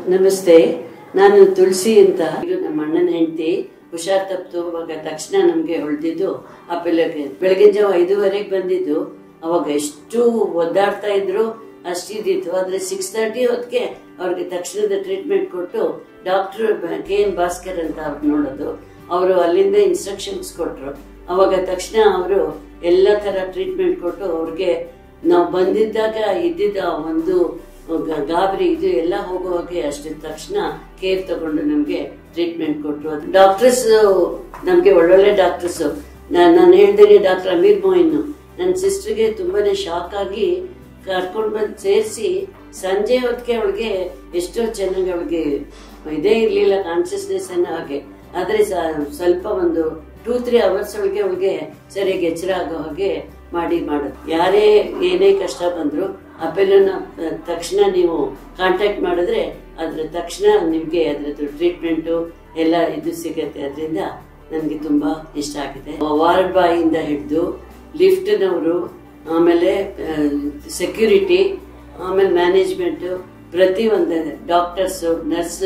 ನಮಸ್ತೆ ನಾನು ತುಳಸಿ ಅಂತ ಇದು ನಮ್ಮ ಅಣ್ಣನ ಹೆಂಡತಿ ಹುಷಾರ್ ತಪ್ಪಿತು ಅವಾಗ ತಕ್ಷಣ ನಮ್ಗೆ ಹೊಳ್ದಿದ್ದು ಆ ಪಿಲ್ಲಕ್ಕೆ ಬೆಳಗಿನ ಜಾವ ಐದೂವರೆಗೆ ಬಂದಿದ್ದು ಅವಾಗ ಎಷ್ಟು ಒದ್ದಾಡ್ತಾ ಇದ್ರು ಅಷ್ಟಿದಿತ್ತು ಆದ್ರೆ ಸಿಕ್ಸ್ ತರ್ಟಿ ಹೊತ್ತಿಗೆ ಅವ್ರಿಗೆ ತಕ್ಷಣದ ಟ್ರೀಟ್ಮೆಂಟ್ ಕೊಟ್ಟು ಡಾಕ್ಟರ್ ಕೆ ಎನ್ ಭಾಸ್ಕರ್ ಅಂತ ಅವ್ರು ನೋಡೋದು ಅವರು ಅಲ್ಲಿಂದ ಇನ್ಸ್ಟ್ರಕ್ಷನ್ಸ್ ಕೊಟ್ರು ಅವಾಗ ತಕ್ಷಣ ಅವರು ಎಲ್ಲ ತರ ಟ್ರೀಟ್ಮೆಂಟ್ ಕೊಟ್ಟು ಅವ್ರಿಗೆ ನಾವು ಬಂದಿದ್ದಾಗ ಇದ್ದಿದ್ದ ಒಂದು ಗ- ಗಾಬರಿ ಇದು ಎಲ್ಲ ಹೋಗುವಾಗೆ ಅಷ್ಟು ತಕ್ಷಣ ಕೇರ್ ತಗೊಂಡು ನಮ್ಗೆ ಟ್ರೀಟ್ಮೆಂಟ್ ಕೊಟ್ರು ಡಾಕ್ಟರ್ಸ್ ನಮ್ಗೆ ಒಳ್ಳೊಳ್ಳೆ ಡಾಕ್ಟರ್ಸ್ ನಾನು ಹೇಳ್ದೇನೆ ಡಾಕ್ಟರ್ ಅಮೀರ್ ಮೊಯಿನ್ ನನ್ನ ಸಿಸ್ಟರ್ಗೆ ತುಂಬಾನೇ ಶಾಕ್ ಆಗಿ ಕರ್ಕೊಂಡು ಬಂದು ಸೇರಿಸಿ ಸಂಜೆ ಹೊತ್ತಿಗೆ ಅವಳಿಗೆ ಎಷ್ಟೋ ಚೆನ್ನಾಗಿ ಅವಳಿಗೆ ಇದೇ ಇರ್ಲಿಲ್ಲ ಕಾನ್ಸಿಯಸ್ನೆಸ್ ಅನ್ನೋ ಹಾಗೆ ಆದ್ರೆ ಸ- ಸ್ವಲ್ಪ ಒಂದು ಟೂ ತ್ರೀ ಅವರ್ಸ್ ಒಳಗೆ ಅವಳಿಗೆ ಸರಿಯಾಗಿ ಎಚ್ಚರ ಆಗೋ ಹಾಗೆ ಮಾಡಿ ಮಾಡೋದು ಯಾರೇ ಏನೇ ಕಷ್ಟ ಬಂದ್ರು ಅಪೆಲ್ಲನ ತಕ್ಷಣ ನೀವು ಕಾಂಟ್ಯಾಕ್ಟ್ ಮಾಡಿದ್ರೆ ಅದ್ರ ತಕ್ಷಣ ನಿಮ್ಗೆ ಅದ್ರದ್ದು ಟ್ರೀಟ್ಮೆಂಟು ಎಲ್ಲ ಇದು ಸಿಗತ್ತೆ ಅದರಿಂದ ನನಗೆ ತುಂಬಾ ಇಷ್ಟ ಆಗಿದೆ ವಾರ್ಡ್ ಬಾಯಿಂದ ಹಿಡಿದು ಲಿಫ್ಟ್ನವರು ಆಮೇಲೆ ಸೆಕ್ಯೂರಿಟಿ ಆಮೇಲೆ ಮ್ಯಾನೇಜ್ಮೆಂಟ್ ಪ್ರತಿ ಒಂದು ಡಾಕ್ಟರ್ಸ್ ನರ್ಸ್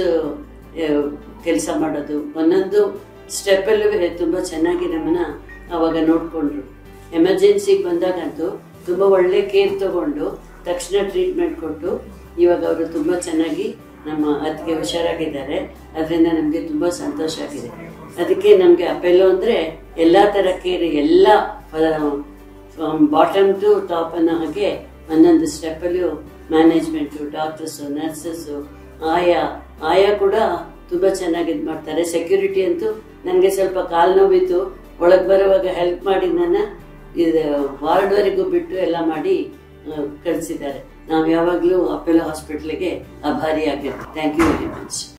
ಕೆಲಸ ಮಾಡೋದು ಒಂದೊಂದು ಸ್ಟೆಪ್ಪಲ್ಲೂ ತುಂಬಾ ಚೆನ್ನಾಗಿ ನಮ್ಮನ್ನ ಅವಾಗ ನೋಡ್ಕೊಂಡ್ರು ಎಮರ್ಜೆನ್ಸಿಗೆ ಬಂದಾಗಂತೂ ತುಂಬಾ ಒಳ್ಳೆ ಕೇರ್ ತಗೊಂಡು ತಕ್ಷಣ ಟ್ರೀಟ್ಮೆಂಟ್ ಕೊಟ್ಟು ಇವಾಗ ಅವರು ತುಂಬಾ ಚೆನ್ನಾಗಿ ನಮ್ಮ ಅತ್ತಿಗೆ ಹುಷಾರಾಗಿದ್ದಾರೆ ಅದರಿಂದ ನಮಗೆ ತುಂಬಾ ಸಂತೋಷ ಆಗಿದೆ ಅದಕ್ಕೆ ನಮಗೆ ಅಪೆಲ್ಲೋ ಅಂದ್ರೆ ಎಲ್ಲಾ ತರ ಕೇರ್ ಎಲ್ಲ ಬಾಟಮ್ ಟು ಟಾಪ್ ಅನ್ನೋ ಹಾಗೆ ಒಂದೊಂದು ಸ್ಟೆಪ್ಪಲ್ಲೂ ಮ್ಯಾನೇಜ್ಮೆಂಟ್ ಡಾಕ್ಟರ್ಸ್ ನರ್ಸಸ್ ಆಯಾ ಆಯಾ ಕೂಡ ತುಂಬಾ ಚೆನ್ನಾಗಿ ಇದು ಮಾಡ್ತಾರೆ ಸೆಕ್ಯೂರಿಟಿ ಅಂತೂ ನನಗೆ ಸ್ವಲ್ಪ ಕಾಲು ನೋವಿತ್ತು ಒಳಗೆ ಬರುವಾಗ ಹೆಲ್ಪ್ ಮಾಡಿ ನನ್ನ ಇದು ವಾರ್ಡ್ವರೆಗೂ ಬಿಟ್ಟು ಎಲ್ಲ ಮಾಡಿ ಕಳಿಸಿದ್ದಾರೆ ನಾವು ಯಾವಾಗಲೂ ಅಪೆಲೋ ಹಾಸ್ಪಿಟ್ಲಿಗೆ ಆಭಾರಿಯಾಗಿರ್ತೀವಿ ಥ್ಯಾಂಕ್ ಯು ವೆರಿ ಮಚ್